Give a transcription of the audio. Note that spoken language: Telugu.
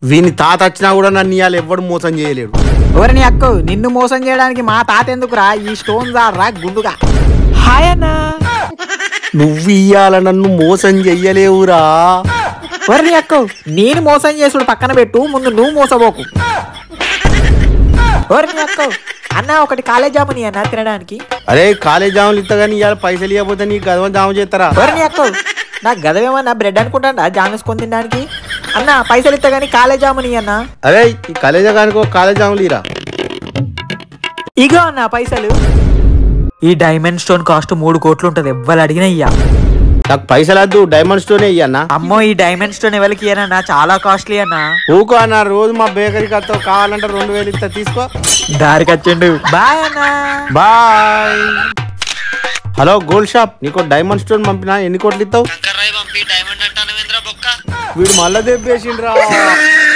వీని తాత వచ్చినా కూడా నన్ను ఇవాళ ఎవ్వడు మోసం చేయలేడు ఎవరిని అక్క నిన్ను మోసం చేయడానికి మా తాత ఎందుకురా ఈ స్టోన్ జాడరా గుండుగా హాయ్ అన్నా నువ్వు ఇయ్యాల నన్ను మోసం చెయ్యలేవురా ఎవరిని అక్క నేను మోసం చేసుడు పక్కన పెట్టు ముందు నువ్వు మోసపోకు ఎవరిని అక్క అన్న ఒకటి కాలేజ్ జామని అన్న తినడానికి అరే కాలేజ్ జాములు ఇస్తా కానీ ఇవాళ పైసలు ఇవ్వకపోతే నీకు గదవ జామ చేస్తారా ఎవరిని అక్క నాకు గదవేమన్నా బ్రెడ్ అనుకుంటా జామ్ వేసుకొని తినడానికి అన్న పైసలు ఇస్తా కానీ కాలేజ్ జామని అన్న అరే ఈ కాలేజ్ కానికి ఒక కాలేజ్ జాములు ఇరా ఇగో అన్న పైసలు ఈ డైమండ్ స్టోన్ కాస్ట్ మూడు కోట్లు ఉంటది ఎవ్వరు అడిగినా ఇయ్యా నాకు పైసలు వద్దు డైమండ్ స్టోనే ఇయ్యన్నా అమ్మో ఈ డైమండ్ స్టోన్ ఎవరికి ఇయ్యనన్నా చాలా కాస్ట్లీ అన్న ఊకో అన్న రోజు మా బేకరీకి వస్తావు కావాలంటే రెండు వేలు ఇస్తా తీసుకో దారికి వచ్చిండు బాయ్ అన్న బాయ్ హలో గోల్డ్ షాప్ నీకు డైమండ్ స్టోన్ పంపినా ఎన్ని కోట్లు ఇస్తావు వీడు మళ్ళా దెబ్బేసిండ్రా